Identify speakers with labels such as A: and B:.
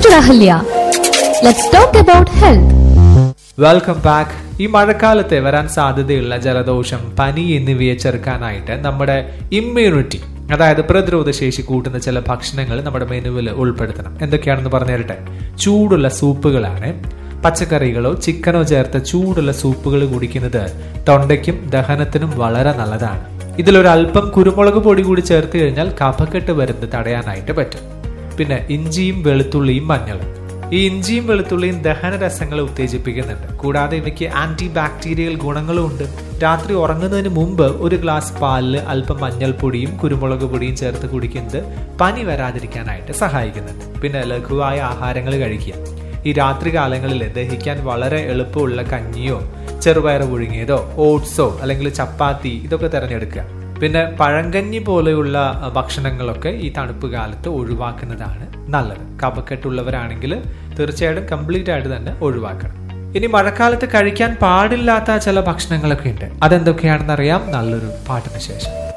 A: Dr. Ahalya. Let's talk about health.
B: Welcome back ഈ മഴക്കാലത്തെ വരാൻ സാധ്യതയുള്ള ജലദോഷം പനി എന്നിവയെ ചെറുക്കാനായിട്ട് നമ്മുടെ ഇമ്മ്യൂണിറ്റി അതായത് പ്രതിരോധ ശേഷി കൂട്ടുന്ന ചില ഭക്ഷണങ്ങൾ നമ്മുടെ മെനുവിൽ ഉൾപ്പെടുത്തണം എന്തൊക്കെയാണെന്ന് പറഞ്ഞു തരട്ടെ ചൂടുള്ള സൂപ്പുകളാണ് പച്ചക്കറികളോ ചിക്കനോ ചേർത്ത ചൂടുള്ള സൂപ്പുകൾ കുടിക്കുന്നത് തൊണ്ടയ്ക്കും ദഹനത്തിനും വളരെ നല്ലതാണ് ഇതിലൊരല്പം കുരുമുളക് പൊടി കൂടി ചേർത്ത് കഴിഞ്ഞാൽ കഫക്കെട്ട് വരുന്നത് തടയാനായിട്ട് പറ്റും പിന്നെ ഇഞ്ചിയും വെളുത്തുള്ളിയും മഞ്ഞളും ഈ ഇഞ്ചിയും വെളുത്തുള്ളിയും ദഹന രസങ്ങളെ ഉത്തേജിപ്പിക്കുന്നുണ്ട് കൂടാതെ ഇവയ്ക്ക് ആന്റി ബാക്ടീരിയൽ ഗുണങ്ങളും ഉണ്ട് രാത്രി ഉറങ്ങുന്നതിന് മുമ്പ് ഒരു ഗ്ലാസ് പാലിൽ അല്പം മഞ്ഞൾപ്പൊടിയും കുരുമുളക് പൊടിയും ചേർത്ത് കുടിക്കുന്നത് പനി വരാതിരിക്കാനായിട്ട് സഹായിക്കുന്നുണ്ട് പിന്നെ ലഘുവായ ആഹാരങ്ങൾ കഴിക്കുക ഈ രാത്രി കാലങ്ങളിൽ ദഹിക്കാൻ വളരെ എളുപ്പമുള്ള കഞ്ഞിയോ ചെറുപയർ പുഴുങ്ങിയതോ ഓട്സോ അല്ലെങ്കിൽ ചപ്പാത്തി ഇതൊക്കെ തിരഞ്ഞെടുക്കുക പിന്നെ പഴങ്കഞ്ഞി പോലെയുള്ള അഹ്, ഭക്ഷണങ്ങളൊക്കെ ഈ തണുപ്പ് കാലത്ത് ഒഴിവാക്കുന്നതാണ് നല്ലത് കഫക്കെട്ടുള്ളവരാണെങ്കിൽ തീർച്ചയായിട്ടും കംപ്ലീറ്റ് ആയിട്ട് തന്നെ ഒഴിവാക്കണം ഇനി മഴക്കാലത്ത് കഴിക്കാൻ പാടില്ലാത്ത ചില ഭക്ഷണങ്ങളൊക്കെ ഉണ്ട് അതെന്തൊക്കെയാണെന്ന് അറിയാം നല്ലൊരു പാട്ടിന് ശേഷം